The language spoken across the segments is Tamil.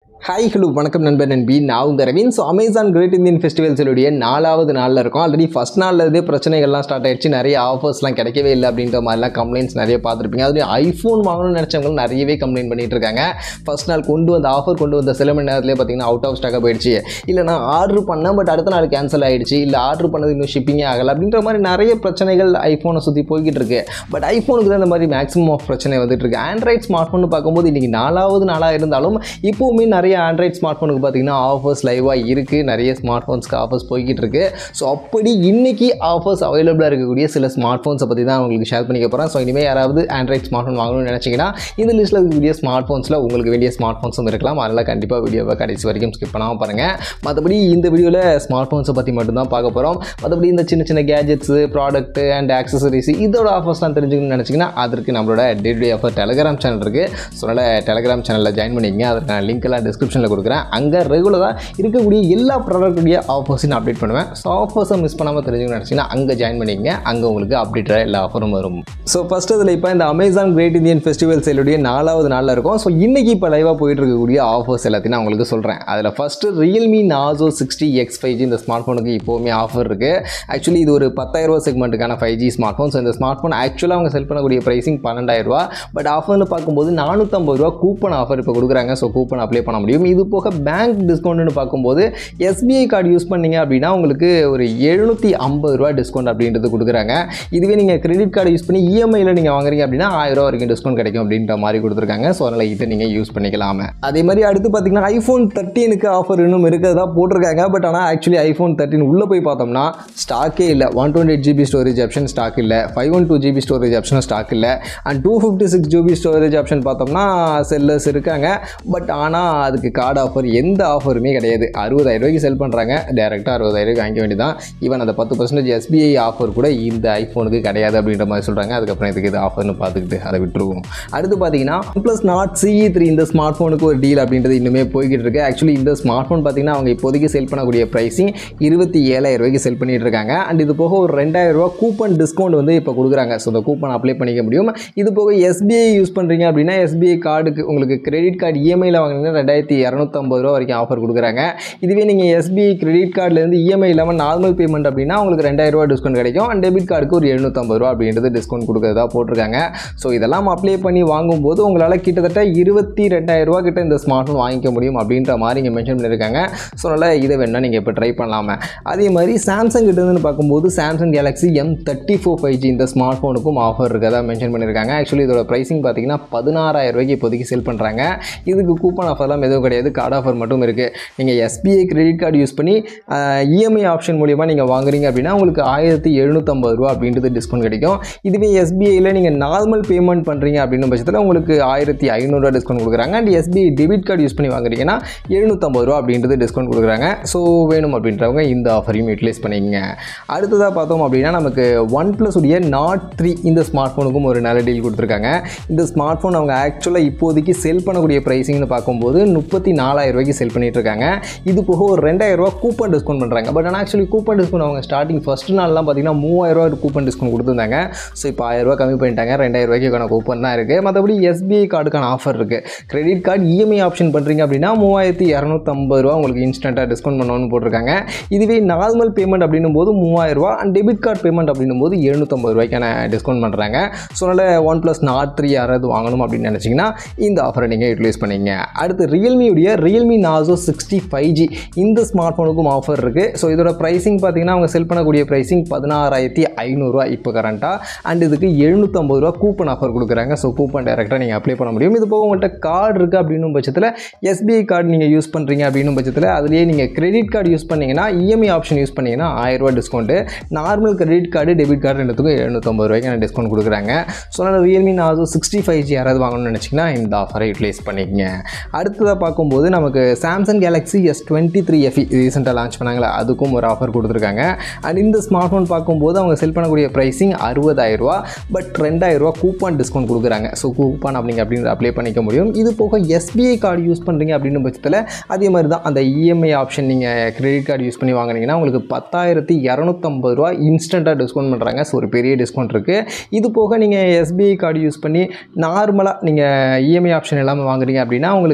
ஹாய் ஹலோ வணக்கம் நண்பர் நண்பி நான் உங்கள் Raveen so Amazon great Indian ஃபெஸ்டிவல்ஸுடைய நாலாவது நாளில் இருக்கும் ஆல்ரெடி ஃபஸ்ட் நாளில் இருந்தே பிரச்சனைகள்லாம் ஸ்டார்ட் ஆயிடுச்சு நிறைய ஆஃபர்ஸ்லாம் கிடைக்கவே இல்லை அப்படின்ற மாதிரிலாம் கம்ப்ளைண்ட்ஸ் நிறைய பார்த்துருப்பீங்க அதுலேயும் ஐஃபோன் வாங்கணும்னு நினச்சவங்க நிறையவே கம்ப்ளைண்ட் பண்ணிட்டு இருக்காங்க ஃபஸ்ட் நாள் கொண்டு வந்த ஆஃபர் கொண்டு வந்த சில மணி நேரத்துலேயே பார்த்தீங்கன்னா அவுட் ஆஃப் ஸ்டாக்காக போயிடுச்சு இல்லை நான் ஆர்டர் பண்ணேன் பட் அடுத்த நாள் கேன்சல் ஆயிடுச்சு இல்லை ஆர்டர் பண்ணது இன்னும் ஷிப்பிங்கே ஆகலை அப்படின்ற மாதிரி நிறைய பிரச்சனைகள் ஐஃபோனை சுற்றி போய்கிட்டு இருக்கு பட் ஐஃபோனுக்கு தான் இந்த மாதிரி மேக்ஸிமம் ஆஃப் பிரச்சனை வந்துட்டு இருக்கு ஆண்ட்ராய்ட் ஸ்மார்ட் ஃபோன் பார்க்கும்போது இன்றைக்கி நாலாவது நாளாக இருந்தாலும் இப்போவுமே நிறைய ஆண்ட்ராய்ட் ஸ்மார்ட் ஃபோனுக்கு பார்த்தீங்கன்னா ஆஃபர்ஸ் லைவாக இருக்குது நிறைய ஸ்மார்ட் ஃபோன்ஸ்க்கு ஆஃபர்ஸ் போய்கிட்டு இருக்கு ஸோ அப்படி இன்னைக்கு ஆஃபர்ஸ் அவைலபிளாக இருக்கக்கூடிய சில ஸ்மார்ட் ஃபோன்ஸை பற்றி தான் உங்களுக்கு ஷேர் பண்ணிக்க போகிறேன் ஸோ இனிமேல் யாராவது ஆண்ட்ராய்ட் ஸ்மார்ட் ஃபோன் வாங்கணும்னு நினச்சிங்கன்னா இந்த லிஸ்ட்டில் இருக்கக்கூடிய ஸ்மார்ட் ஃபோன்ஸில் உங்களுக்கு வேண்டிய ஸ்மார்ட் ஃபோன்ஸும் இருக்கலாம் அதனால் கண்டிப்பாக வீடியோவை கடைசி வரைக்கும் ஸ்கிப் பண்ணாமல் பாருங்கள் மற்றபடி இந்த வீடியோவில் ஸ்மார்ட் ஃபோன்ஸை பற்றி மட்டும்தான் பார்க்க போகிறோம் மற்றபடி இந்த சின்ன சின்ன கேஜெட்ஸு ப்ராடக்ட்டு அண்ட் ஆக்சசரிஸ் இதோட ஆஃபர்ஸ்லாம் தெரிஞ்சுக்கணும்னு நினச்சிங்கன்னா அதற்கு நம்மளோட day to day offer Telegram channel இருக்குது ஸோ அதனால் டெலகிராம் சேனலில் ஜாயின் பண்ணிக்கங்க அதற்கான லிங்க் எல்லாம் டிஸ்கிரிப்ஷனில் கொடுக்குறேன் அங்கே ரெகுலராக இருக்கக்கூடிய எல்லா ப்ராடக்ட்டுடைய ஆஃபர்ஸையும் நான் அப்டேட் பண்ணுவேன் ஸோ ஆஃபர்ஸை மிஸ் பண்ணாமல் தெரிஞ்சுக்கணும்னு நினச்சிங்கன்னா அங்கே ஜாயின் பண்ணிக்கங்க அங்கே உங்களுக்கு அப்டேட்டாக எல்லா ஆஃபரும் வரும் ஸோ ஃபஸ்ட் இதில் இப்போ இந்த அமேசான் கிரேட் இந்தியன் ஃபெஸ்டிவல் சேலுடைய நாலாவது நாளில் இருக்கும் ஸோ இன்றைக்கி இப்போ லைவாக போயிட்டு இருக்கக்கூடிய ஆஃபர்ஸ் எல்லாத்தையும் நான் உங்களுக்கு சொல்கிறேன் அதில் first Realme Narzo sixty X five G இந்த ஸ்மார்ட் ஃபோனுக்கு இப்போவுமே ஆஃபர் இருக்குது ஆக்சுவலி இது ஒரு பத்தாயிரரூவா செக்மெண்ட்டுக்கான five G smart phone so இந்த ஸ்மார்ட் ஃபோன் ஆக்சுவலாக அவங்க செல் பண்ணக்கூடிய ப்ரைஸிங் பன்னெண்டாயிரரூவா பட் ஆஃபர்னு பார்க்கும்போது நானூற்றம்பது ரூபா கூப்பன் ஆஃபர் இப்போ கொடுக்குறாங்க ஸோ கூப்பன் அப்ளை பண்ண முடியும் இது போக பேங்க் டிஸ்கவுண்ட்னு பார்க்கும்போது எஸ்பிஐ கார்டு யூஸ் பண்ணீங்க அப்படின்னா உங்களுக்கு ஒரு எழுநூற்றி ஐம்பது ரூபா டிஸ்கவுண்ட் அப்படின்றது கொடுக்குறாங்க இதுவே நீங்கள் கிரெடிட் கார்டு யூஸ் பண்ணி இஎம்ஐயில் நீங்கள் வாங்குறீங்க அப்படின்னா ஆயிரம் ரூபா வரைக்கும் டிஸ்கவுண்ட் கிடைக்கும் அப்படின்ற மாதிரி கொடுத்துருக்காங்க ஸோ அதனால் இதை நீங்கள் யூஸ் பண்ணிக்கலாமே அதே மாதிரி அடுத்து பார்த்தீங்கன்னா ஐஃபோன் தேர்ட்டீனுக்கு ஆஃபர் இன்னும் இருக்கிறதா போட்டிருக்காங்க பட் ஆனால் ஆக்சுவலி ஐஃபோன் தேர்ட்டின் உள்ளே போய் பார்த்தோம்னா ஸ்டாக்கே இல்லை one twenty eight GB storage option stock இல்லை five one two GB storage ஆப்ஷனும் ஸ்டாக் இல்லை and two fifty six GB storage option பார்த்தோம்னா செல்லர்ஸ் இருக்காங்க பட் ஆனால் அதுக்கு கார்டு ஆஃபர் எந்த ஆஃபருமே கிடையாது அறுபதாயிரம் ரூபாய்க்கு செல் பண்ணுறாங்க டேரெக்டாக அறுபதாயிரம் ரூபாய்க்கு வாங்கிக்க வேண்டியதான் ஈவன் அந்த பத்து பர்சன்டேஜ் எஸ்பிஐ ஆஃபர் கூட இந்த ஐஃபோனுக்கு கிடையாது அப்படின்ற மாதிரி சொல்கிறாங்க அதுக்கப்புறம் இதுக்கு இது ஆஃபர்னு பார்த்துக்கிட்டு அதை விட்டுருவோம் அடுத்து பார்த்தீங்கன்னா ப்ளஸ் நாட் சிஇ த்ரீ இந்த ஸ்மார்ட் ஃபோனுக்கு ஒரு டீல் அப்படின்றது இன்னுமே போய்கிட்டு இருக்கு ஆக்சுவலி இந்த ஸ்மார்ட் ஃபோன் பார்த்தீங்கன்னா அவங்க இப்போதைக்கு செல் பண்ணக்கூடிய ப்ரைஸிங் இருபத்தி ஏழாயிரம் ரூபாய்க்கு செல் பண்ணிட்டு இருக்காங்க அண்ட் இது போக ஒரு ரெண்டாயிரம் ரூபா கூப்பன் டிஸ்கவுண்ட் வந்து இப்போ கொடுக்குறாங்க ஸோ இந்த கூப்பன் அப்ளை பண்ணிக்க முடியும் இது போக எஸ்பிஐ யூஸ் பண்ணுறீங்க அப்படின்னா எஸ்பிஐ கார்டுக்கு உங்களுக்கு கிரெடிட் கார்டு இஎம்ஐயில் வாங்கினீங்கன்னா ரெண்டாயிரத்தி இரநூத்தம்பது ரூபா வரைக்கும் ஆஃபர் கொடுக்குறாங்க இதுவே நீங்கள் எஸ்பிஐ கிரெடிட் கார்டுலேருந்து இஎம்ஐ இல்லாமல் நார்மல் பேமெண்ட் அப்படின்னா உங்களுக்கு ரெண்டாயிரம் ரூபா டிஸ்கவுண்ட் கிடைக்கும் அண்ட் டெபிட் கார்டுக்கு ஒரு எழுநூற்றம்பது ரூபா அப்படின்றது டிஸ்கவுண்ட் கொடுக்குறதா போட்டிருக்காங்க ஸோ இதெல்லாம் அப்ளை பண்ணி வாங்கும்போது உங்களால் கிட்டத்தட்ட இருபத்தி ரெண்டாயிரம் ரூபா கிட்ட இந்த ஸ்மார்ட் ஃபோன் வாங்கிக்க முடியும் அப்படின்ற மாதிரி இங்கே மென்ஷன் பண்ணியிருக்காங்க ஸோ அதனால் இதை வேணால் நீங்கள் இப்போ ட்ரை பண்ணலாமே அதே மாதிரி சாம்சங் கிட்டேருந்து பார்க்கும்போது Samsung Galaxy M thirty four five G இந்த ஸ்மார்ட் ஃபோனுக்கும் ஆஃபர் இருக்கதா மென்ஷன் பண்ணியிருக்காங்க ஆக்சுவலி இதோட ப்ரைஸிங் பார்த்தீங்கன்னா பதினாறாயிரம் ரூபாய்க்கு இப்போதைக்கு செல் பண்ணுறாங்க இதுக்கு கூப்பன் ஆஃபர்லாம் எதுவும் கிடையாது கார்டு ஆஃபர் மட்டும் இருக்குது நீங்கள் எஸ்பிஐ கிரெடிட் கார்டு யூஸ் பண்ணி இஎம்ஐ ஆப்ஷன் மூலியமாக நீங்கள் வாங்குறீங்க அப்படின்னா உங்களுக்கு ஆயிரத்தி எழுநூற்றம்பது ரூபா அப்படின்றது டிஸ்கவுண்ட் கிடைக்கும் இதுவே எஸ்பிஐயில் நீங்கள் நார்மல் பேமெண்ட் பண்ணுறீங்க அப்படின்னு பட்சத்தில் உங்களுக்கு ஆயிரத்தி ஐநூறுரூவா டிஸ்கவுண்ட் கொடுக்குறாங்க and SBI debit card use பண்ணி வாங்குறீங்கன்னா எழுநூற்றம்பது ரூபா அப்படின்றது டிஸ்கவுண்ட் கொடுக்குறாங்க ஸோ வேணும் அப்படின்றவங்க இந்த ஆஃபரையும் யூட்டிலைஸ் பண்ணிக்கங்க அடுத்ததாக பார்த்தோம் அப்படின்னா நமக்கு ஒன் ப்ளஸ் உடைய நாட் த்ரீ இந்த ஸ்மார்ட் ஃபோனுக்கும் ஒரு நல்ல டீல் கொடுத்துருக்காங்க இந்த ஸ்மார்ட் ஃபோன் அவங்க ஆக்சுவலாக இப்போதைக்கு செல் பண்ணக்கூடிய ப்ரைஸிங்னு பார்க்கும்போது முப்பத்தி நாலாயிரம் ரூபாய்க்கு செல் பண்ணிட்டு இருக்காங்க இது போக ஒரு ரெண்டாயிரம் ரூபா கூப்பன் டிஸ்கவுண்ட் பண்ணுறாங்க பட் ஆனால் ஆக்சுவலி கூப்பன் டிஸ்கவுண்ட் அவங்க ஸ்டார்டிங் ஃபஸ்ட் நாள்லாம் பார்த்தீங்கன்னா மூவாயிரம் ரூபா கூப்பன் டிஸ்கவுண்ட் கொடுத்துருந்தாங்க ஸோ இப்போ ஆயிரம் ரூபா கம்மி பண்ணிட்டாங்க ரெண்டாயிரம் ரூபாய்க்கான கூப்பன் தான் இருக்குது மற்றபடி எஸ்பிஐ கார்டுக்கான ஆஃபர் இருக்குது கிரெடிட் கார்டு இஎம்ஐ ஆப்ஷன் பண்ணுறீங்க அப்படின்னா மூவாயிரத்தி இரநூத்தம்பது ரூபா உங்களுக்கு இன்ஸ்டண்ட்டாக டிஸ்கவுண்ட் பண்ணணும்னு போட்டிருக்காங்க இதுவே நார்மல் பேமெண்ட் அப்படின்னும் போது மூவாயிரம் ரூபா அண்ட் டெபிட் கார்டு பேமெண்ட் அப்படின்னும் போது எழுநூற்றம்பது ரூபாய்க்கான டிஸ்கவுண்ட் பண்ணுறாங்க ஸோ அதனால் ஒன் ப்ளஸ் நாட் த்ரீ யாராவது வாங்கணும் அப்படின்னு நினச்சிங்கன்னா இந்த ஆஃபரை நீங்கள் யூட்டிலைஸ் பண்ணிங்க அடுத்து ரியல்மியுடைய Realme Narzo sixty five G இந்த ஸ்மார்ட் ஃபோனுக்கும் ஆஃபர் இருக்குது ஸோ இதோட ப்ரைஸிங் பார்த்தீங்கன்னா அவங்க செல் பண்ணக்கூடிய ப்ரைஸிங் பதினாறாயிரத்தி ஐநூறுரூவா இப்போ கரண்ட்டாக அண்ட் இதுக்கு எழுநூற்றம்பது ரூபா கூப்பன் ஆஃபர் கொடுக்குறாங்க ஸோ கூப்பன் டேரெக்டாக நீங்கள் அப்ளை பண்ண முடியும் இது போக உங்கள்கிட்ட கார்டு இருக்குது அப்படின்னும் பட்சத்தில் எஸ்பிஐ கார்டு நீங்கள் யூஸ் பண்ணுறீங்க அப்படின்னும் பட்சத்தில் அதுலேயே நீங்கள் கிரெடிட் கார்டு யூஸ் பண்ணிங்கன்னா இஎம்ஐ ஆப்ஷன் யூஸ் பண்ணிங்கன்னா ஆயிரரூவா discount normal credit card debit card ரெண்டுத்துக்கும் எழுநூற்றம்பது ரூபாய்க்கு டிஸ்கவுண்ட் கொடுக்குறாங்க ஸோ அதனால் Realme Narzo sixty five G யாராவது வாங்கணும்னு நினச்சிங்கன்னா இந்த ஆஃபரை யூட்டிலைஸ் பண்ணிக்கங்க அடுத்ததாக பார்க்கும்போது நமக்கு Samsung Galaxy S twenty three FE ரீசெண்டாக லான்ச் பண்ணாங்களே அதுக்கும் ஒரு ஆஃபர் கொடுத்துருக்காங்க அண்ட் இந்த ஸ்மார்ட் ஃபோன் பார்க்கும்போது அவங்க செல் பண்ணக்கூடிய ப்ரைஸிங் அறுபதாயிரரூவா பட் ரெண்டாயிரரூவா கூப்பன் டிஸ்கவுண்ட் கொடுக்குறாங்க ஸோ கூப்பன் அப்படிங்க அப்படின்ற அப்ளை பண்ணிக்க முடியும் இது போக எஸ்பிஐ கார்டு யூஸ் பண்ணுறீங்க அப்படின்னு பட்சத்தில் அதே மாதிரி தான் அந்த இஎம்ஐ ஆப்ஷன் நீங்கள் கிரெடிட் கார்டு யூஸ் பண்ணி வாங்குனீங்கன்னா உங்களுக்கு பத்தாயிரத்தி இரநூத்தம்பது ரூபா இன்ஸ்டண்ட்டாக டிஸ்கவுண்ட் பண்ணுறாங்க ஸோ ஒரு பெரிய டிஸ்கவுண்ட் இருக்குது இது போக நீங்கள் எஸ்பிஐ கார்டு யூஸ் பண்ணி நார்மலாக நீங்கள் இஎம்ஐ ஆப்ஷன் எல்லாமே வாங்குறீங்க அப்படின்னா உங்களுக்கு பத்தாயிரம்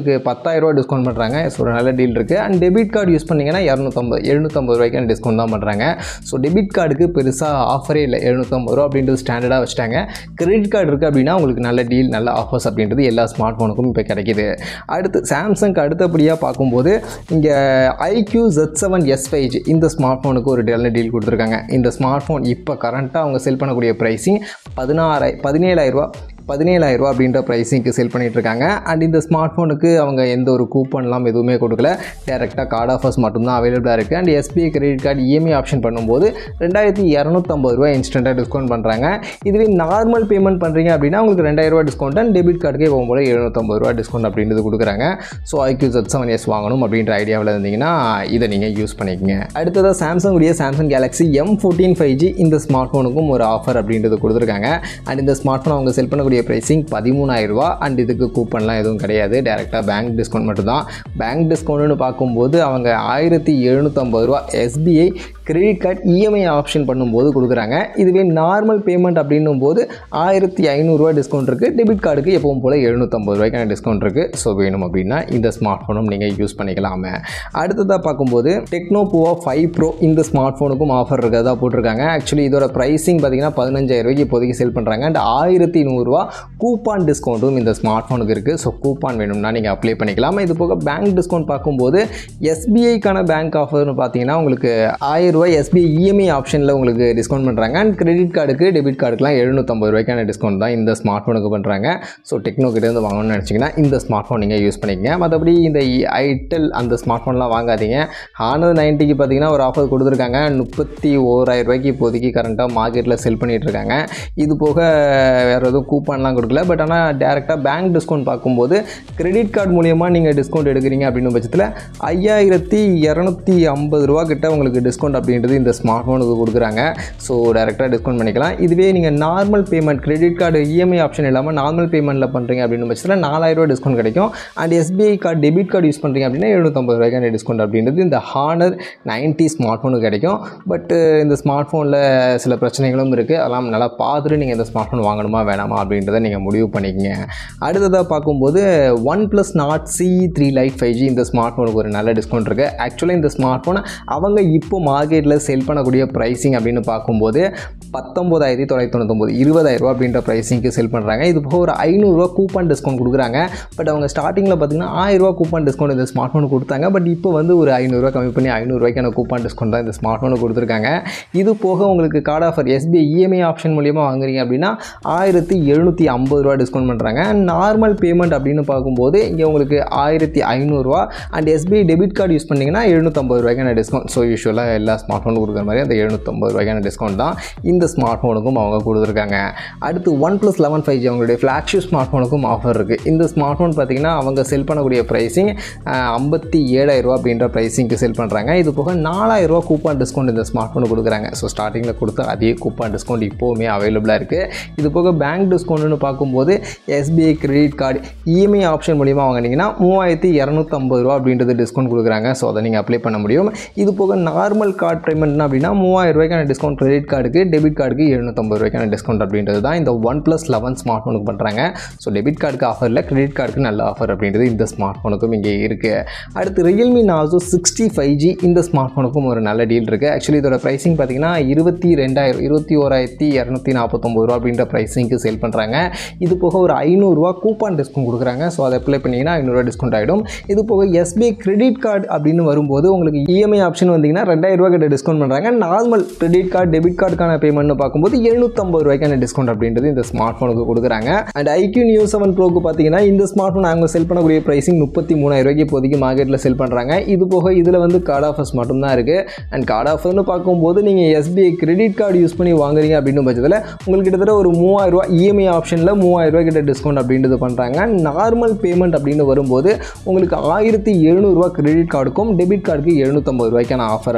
பத்தாயிரரூவா டிஸ்கவுண்ட் பண்ணுறாங்க ஸோ ஒரு நல்ல டீல் இருக்குது அண்ட் டெபிட் கார்டு யூஸ் பண்ணிங்கன்னா இரநூத்தம்பது எழுநூற்றம்பது ரூபாய்க்கான டிஸ்கவுண்ட் தான் பண்ணுறாங்க ஸோ டெபிட் கார்டுக்கு பெருசாக ஆஃபரே இல்லை எழுநூற்றம்பது ரூபா அப்படின்றது ஸ்டாண்டர்டாக வச்சுட்டாங்க கிரெடிட் கார்டு இருக்குது அப்படின்னா உங்களுக்கு நல்ல டீல் நல்ல ஆஃபர்ஸ் அப்படின்றது எல்லா ஸ்மார்ட் ஃபோனுக்கும் இப்போ கிடைக்கிது அடுத்து சாம்சங் அடுத்தபடியாக பார்க்கும்போது இங்கே iQOO Z seven S five இந்த ஸ்மார்ட் ஃபோனுக்கு ஒரு நல்ல டீல் கொடுத்துருக்காங்க இந்த ஸ்மார்ட் ஃபோன் இப்போ கரண்ட்டாக அவங்க செல் பண்ணக்கூடிய ப்ரைஸிங் பதினாறாய் பதினேழாயிரரூவா பதினேழாயிரரூவா அப்படின்ற ப்ரைஸிங்க்கு செல் பண்ணிட்டு இருக்காங்க அண்ட் இந்த ஸ்மார்ட் ஃபோனுக்கு அவங்க எந்த ஒரு கூப்பன்லாம் எதுவுமே கொடுக்கல டேரெக்டாக கார்டு ஆஃபர்ஸ் மட்டும்தான் அவைலபிளாக இருக்குது and SBI credit card EMI option பண்ணும்போது ரெண்டாயிரத்தி இரநூத்தம்பது ரூபா இன்ஸ்டண்ட்டாக டிஸ்கவுண்ட் பண்ணுறாங்க இதுவே நார்மல் பேமெண்ட் பண்ணுறீங்க அப்படின்னா உங்களுக்கு ரெண்டாயிரரூவா டிஸ்கவுண்ட் அண்ட் டெபிட் கார்டுக்கே போகும்போது எழுநூற்றம்பது ரூபா டிஸ்கவுண்ட் அப்படின்றது கொடுக்குறாங்க so iQOO Z seven S வாங்கணும் அப்படின்ற ஐடியாவில் இருந்தீங்கன்னா இதை நீங்கள் யூஸ் பண்ணிக்கங்க அடுத்ததாக சாம்சங் உடைய Samsung Galaxy M fourteen five G இந்த ஸ்மார்ட் ஃபோனுக்கும் ஒரு ஆஃபர் அப்படின்றது கொடுத்துருக்காங்க அண்ட் இந்த ஸ்மார்ட் ஃபோன் அவங்க செல் பண்ணக்கூடிய ப்ரைஸிங் பதிமூணாயிரரூவா அண்ட் இதுக்கு கூப்பன்லாம் எதுவும் கிடையாது டேரெக்டாக பேங்க் டிஸ்கவுண்ட் மட்டும்தான் பேங்க் டிஸ்கவுண்ட்னு பார்க்கும்போது அவங்க ஆயிரத்தி எழுநூற்றம்பது ரூபா SBI credit card EMI option பண்ணும்போது கொடுக்குறாங்க இதுவே நார்மல் பேமெண்ட் அப்படின்னும் போது ஆயிரத்தி ஐநூறுரூவா டிஸ்கவுண்ட் இருக்குது டெபிட் கார்டுக்கு எப்பவும் போல் எழுநூற்றம்பது ரூபாய்க்கான டிஸ்கவுண்ட் இருக்குது ஸோ வேணும் அப்படின்னா இந்த ஸ்மார்ட் ஃபோனும் நீங்கள் யூஸ் பண்ணிக்கலாமே அடுத்ததாக பார்க்கும்போது டெக்னோ பூவா ஃபைவ் ப்ரோ இந்த ஸ்மார்ட் ஃபோனுக்கும் ஆஃபர் இருக்கிறதா போட்டிருக்காங்க ஆக்சுவலி இதோட ப்ரைஸிங் பார்த்தீங்கன்னா பதினஞ்சாயிரம் ரூபாய்க்கு இப்போதைக்கு செல் பண்ணுறாங்க அண்ட் ஆயிரத்தி நூறுரூவா கூப்பான் டிஸ்கவுண்ட்டும் இந்த ஸ்மார்ட் ஃபோனுக்கு இருக்குது ஸோ கூப்பான் வேணும்னா நீங்கள் அப்ளை பண்ணிக்கலாம் இது போக பேங்க் டிஸ்கவுண்ட் பார்க்கும்போது எஸ்பிஐக்கான பேங்க் ஆஃபர்னு பார்த்தீங்கன்னா உங்களுக்கு ஆயிரம் ரூபாய் எஸ்பிஐ இஎம்ஐ ஆப்ஷனில் உங்களுக்கு டிஸ்கவுண்ட் பண்ணுறாங்க அண்ட் கிரெடிட் கார்டுக்கு டெபிட் கார்டுக்குலாம் எழுநூற்றம்பது ரூபாய்க்கான டிஸ்கவுண்ட் தான் இந்த ஸ்மார்ட் ஃபோனுக்கு பண்ணுறாங்க ஸோ டெக்னோ கிட்டேருந்து வாங்கணும்னு நினச்சிங்கன்னா இந்த ஸ்மார்ட் ஃபோன் நீங்கள் யூஸ் பண்ணிக்கங்க மற்றபடி இந்த ஐட்டல் அந்த ஸ்மார்ட் ஃபோன்லாம் வாங்காதீங்க ஹானர் நைன்ட்டிக்கு பார்த்தீங்கன்னா ஒரு ஆஃபர் கொடுத்துருக்காங்க முப்பத்தி ஓராயிரம் ரூபாய்க்கு இப்போதைக்கு கரண்ட்டாக மார்க்கெட்டில் செல் பண்ணிகிட்டு இருக்காங்க இது போக வேறு எதுவும் கூப்பன்லாம் கொடுக்கல பட் ஆனால் டேரெக்டாக பேங்க் டிஸ்கவுண்ட் பார்க்கும்போது கிரெடிட் கார்டு மூலியமாக நீங்கள் டிஸ்கவுண்ட் எடுக்கிறீங்க அப்படின்னு பட்சத்தில் ஐயாயிரத்தி இரநூத்தி ஐம்பது ரூபா கிட்ட உங்களுக்கு டிஸ்கவுண்ட் அப்படின்றது இந்த ஸ்மார்ட் ஃபோனுக்கு கொடுக்குறாங்க ஸோ டேரெக்டாக டிஸ்கவுண்ட் பண்ணிக்கலாம் இதுவே நீங்கள் normal payment credit card EMI option இல்லாமல் நார்மல் பேமெண்ட்டில் பண்ணுறீங்க அப்படின்னு பட்சத்தில் நாலாயிரரூவா டிஸ்கவுண்ட் கிடைக்கும் and SBI card debit card use பண்ணுறீங்க அப்படின்னா எழுநூற்றம்பது ரூபாய்க்கான டிஸ்கவுண்ட் அப்படின்றது இந்த ஹானர் நைன்ட்டி ஸ்மார்ட் ஃபோனுக்கு கிடைக்கும் பட் இந்த ஸ்மார்ட் ஃபோனில் சில பிரச்சனைகளும் இருக்குது அதெல்லாம் நல்லா பார்த்துட்டு நீங்கள் இந்த ஸ்மார்ட் ஃபோன் வாங்கணுமா வேணாமா அப்படின்றத நீங்கள் முடிவு பண்ணிக்கங்க அடுத்ததாக பார்க்கும்போது one plus Nord C three lite five G இந்த ஸ்மார்ட் ஃபோனுக்கு ஒரு நல்ல டிஸ்கவுண்ட் இருக்குது ஆக்சுவலாக இந்த ஸ்மார்ட் ஃபோனை அவங்க இப்போ மார்க்கெட்டில் செல் பண்ணக்கூடிய ப்ரைஸிங் அப்படின்னு பார்க்கும்போது பத்தொம்போதாயிரத்தி தொள்ளாயிரத்தி தொண்ணூத்தொம்பது இருபதாயிரரூவா அப்படின்ற ப்ரைஸிங்க்கு செல் பண்ணுறாங்க இது போக ஒரு ஐநூறுரூவா கூப்பன் டிஸ்கவுண்ட் கொடுக்குறாங்க பட் அவங்க ஸ்டார்டிங்கில் பார்த்தீங்கன்னா ஆயிரரூவா கூப்பன் டிஸ்கவுண்ட் இந்த ஸ்மார்ட் ஃபோன் கொடுத்தாங்க பட் இப்போ வந்து ஒரு ஐநூறுரூவா கம்மி பண்ணி ஐநூறுரூவாய்க்கான கூப்பன் டிஸ்கவுண்ட் தான் இந்த ஸ்மார்ட் ஃபோனு கொடுத்துருக்காங்க இது போக உங்களுக்கு card offer SBI EMI option மூலியமாக வாங்குறீங்க அப்படின்னா ஆயிரத்தி எழுநூற்றி ஐம்பது ரூபா டிஸ்கவுண்ட் பண்ணுறாங்க நார்மல் பேமெண்ட் அப்படின்னு பார்க்கும்போது இங்கே உங்களுக்கு ஆயிரத்தி ஐநூறுரூவா and SBI debit card use பண்ணிங்கன்னா எழுநூற்றம்பது ரூபாய்க்கான டிஸ்கவுண்ட் ஸோ யூஸ்வலாக எல்லா ஸ்மார்ட் ஃபோனும் கொடுக்குற மாதிரி அந்த எழுநூற்றம்பது ரூபாய்க்கான டிஸ்கவுண்ட் தான் இந்த ஸ்மார்ட் ஃபோனுக்கும் அவங்க கொடுத்துருக்காங்க அடுத்து one plus eleven five G அவங்களுடைய ஃப்ளாக்ஷிப் ஸ்மார்ட் ஃபோனுக்கும் ஆஃபர் இருக்குது இந்த ஸ்மார்ட் ஃபோன் பார்த்தீங்கன்னா அவங்க செல் பண்ணக்கூடிய ப்ரைஸிங் ஐம்பத்தி ஏழாயிரரூவா அப்படின்ற ப்ரைஸிங்க்கு செல் பண்ணுறாங்க இது போக நாலாயிரரூவா கூப்பான் டிஸ்கவுண்ட் இந்த ஸ்மார்ட் ஃபோனு கொடுக்குறாங்க ஸோ ஸ்டார்டிங்கில் கொடுத்த அதே கூப்பான் டிஸ்கவுண்ட் இப்போவுமே அவைலபிளாக இருக்குது இது போக பேங்க் டிஸ்கவுண்ட்னு பார்க்கும்போது SBI credit card EMI option மூலியமாக வாங்கினீங்கன்னா மூவாயிரத்தி இரநூத்தம்பது ரூபா அப்படின்றது டிஸ்கவுண்ட் கொடுக்குறாங்க ஸோ அதை நீங்கள் அப்ளை பண்ண முடியும் இது போக நார்மல் கார்டு பேமெண்ட்னா அப்படின்னா மூவாயிரம் ரூபாய்க்கான டிஸ்கவுண்ட் கிரெடிட் கார்டுக்கு டெபிட் கார்டுக்கு எழுநூற்றம்பது ரூபாய்க்கான டிஸ்கவுண்ட் அப்படின்றது தான் இந்த ஒன் ப்ளஸ் லெவன் ஸ்மார்ட் ஃபோனுக்கு பண்ணுறாங்க ஸோ டெபிட் கார்டுக்கு ஆஃபர் இல்லை கிரெடிட் கார்டுக்கு நல்ல ஆஃபர் அப்படின்றது இந்த ஸ்மார்ட் ஃபோனுக்கும் இங்கே இருக்குது அடுத்து Realme Narzo sixty five G இந்த ஸ்மார்ட் ஃபோனுக்கும் ஒரு நல்ல டீல் இருக்குது ஆக்சுவலி இதோட ப்ரைஸிங் பார்த்தீங்கன்னா இருபத்தி ரெண்டாயிரம் இருபத்தி ஓராயிரத்தி இரநூத்தி நாற்பத்தொம்பது ரூபா அப்படின்ற ப்ரைஸிங்க்கு சேல் பண்ணுறாங்க இது போக ஒரு ஐநூறுரூவா கூப்பான் டிஸ்கவுண்ட் கொடுக்குறாங்க ஸோ அதை அப்ளை பண்ணிங்கன்னா ஐநூறுரூவா டிஸ்கவுண்ட் ஆகிடும் இது போக எஸ்பிஐ கிரெடிட் கார்டு அப்படின்னு வரும்போது உங்களுக்கு இஎம்ஐ ஆப்ஷன் வந்தீங்கன்னா ரெண்டாயிரம் ரூபா கிட்ட டிஸ்கவுண்ட் பண்ணுறாங்க நார்மல் கிரெடிட் கார்டு டெபிட் கார்டுக்கான பேமெண்ட்னு பார்க்கும்போது எழுநூற்றம்பது ரூபாய்க்கான டிஸ்கவுண்ட் அப்படின்றது இந்த ஸ்மார்ட் ஃபோனுக்கு கொடுக்குறாங்க அண்ட் ஐக்யூ நியூ செவன் ப்ரோக்கு பார்த்தீங்கன்னா இந்த ஸ்மார்ட் ஃபோன் அவங்க செல் பண்ணக்கூடிய ப்ரைஸிங் முப்பத்தி மூணாயிரம் ரூபாய்க்கு இப்போதைக்கு மார்க்கெட்டில் செல் பண்ணுறாங்க இது போக இதில் வந்து கார்டு ஆஃபர்ஸ் மட்டும்தான் இருக்குது அண்ட் கார்டு ஆஃபர்னு பார்க்கும்போது நீங்கள் எஸ்பிஐ கிரெடிட் கார்டு யூஸ் பண்ணி வாங்குறீங்க அப்படின்னு பட்சத்தில் உங்களுக்கு கிட்டத்தட்ட ஒரு மூவாயிரம் ரூபா இஎம்ஐ ஆப்ஷனில் மூவாயிரம் ரூபாய் கிட்ட டிஸ்கவுண்ட் அப்படின்றது பண்ணுறாங்க நார்மல் பேமெண்ட் அப்படின்னு வரும்போது உங்களுக்கு ஆயிரத்தி எழுநூறுவா கிரெடிட் கார்டுக்கும் டெபிட் கார்டுக்கு எழுநூற்றம்பது ரூபாய்க்கான ஆஃபர் அப்படின்றது பண்ணுறாங்க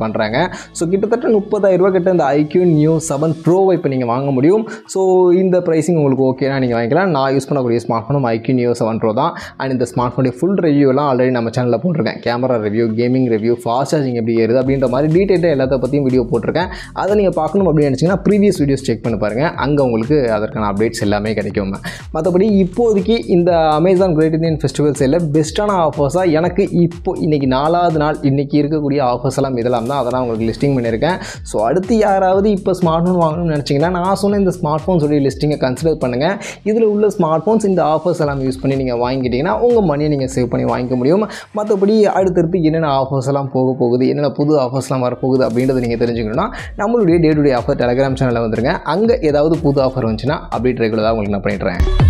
பண்ணுறாங்க ஸோ கிட்டத்தட்ட முப்பதாயிரம் ரூபா கிட்ட இந்த ஐக்யூ நியூ செவன் ப்ரோவை இப்போ நீங்கள் வாங்க முடியும் ஸோ இந்த ப்ரைஸிங் உங்களுக்கு ஓகேனா நீங்கள் வாங்கிக்கலாம் நான் யூஸ் பண்ணக்கூடிய ஸ்மார்ட் ஃபோனும் ஐக்யூ நியூ செவன் ப்ரோ தான் அண்ட் இந்த ஸ்மார்ட் ஃபோனுடைய ஃபுல் ரிவ்யூலாம் ஆல்ரெடி நம்ம சேனலில் போட்டிருக்கேன் camera review gaming review fast charging எப்படி ஏறுது அப்படின்ற மாதிரி டீட்டெயிலாக எல்லாத்த பற்றியும் வீடியோ போட்டிருக்கேன் அதை நீங்கள் பார்க்கணும் அப்படின்னு நினச்சிங்கன்னா ப்ரீவியஸ் வீடியோஸ் செக் பண்ணி பாருங்கள் அங்கே உங்களுக்கு அதற்கான அப்டேட்ஸ் எல்லாமே கிடைக்கும் மற்றபடி இப்போதைக்கு இந்த அமேசான் கிரேட் இந்தியன் ஃபெஸ்டிவல் சேலில் பெஸ்ட்டான ஆஃபர்ஸாக எனக்கு இப்போ இன்றைக்கி நாலாவது நாள் இன்றைக்கி இருக்கக்கூடிய ஆஃபர்ஸ் எல்லாம் இதெல்லாம் தான் அதை நான் உங்களுக்கு லிஸ்டிங் பண்ணியிருக்கேன் ஸோ அடுத்து யாராவது இப்போ ஸ்மார்ட் ஃபோன் வாங்கணும்னு நினச்சிங்கன்னா நான் சொன்ன இந்த ஸ்மார்ட் ஃபோன் சொல்லி லிஸ்டிங்கை கன்சிடர் பண்ணுங்கள் இதில் உள்ள ஸ்மார்ட் ஃபோன்ஸ் இந்த ஆஃபர்ஸ் எல்லாம் யூஸ் பண்ணி நீங்கள் வாங்கிட்டீங்கன்னா உங்கள் மணியை நீங்கள் சேவ் பண்ணி வாங்கிக்க முடியும் மற்றபடி அடுத்தடுத்து என்னென்ன ஆஃபர்ஸ் எல்லாம் போக போகுது என்னென்ன புது ஆஃபர்ஸ்லாம் வரப்போகுது அப்படின்றத நீங்கள் தெரிஞ்சுக்கணும்னா நம்மளுடைய day to day offer Telegram சேனலில் வந்துருங்க அங்கே ஏதாவது புது ஆஃபர் வந்துச்சுன்னா அப்டேட் ரெகுலராக உங்களுக்கு நான் பண்ணிடுறேன்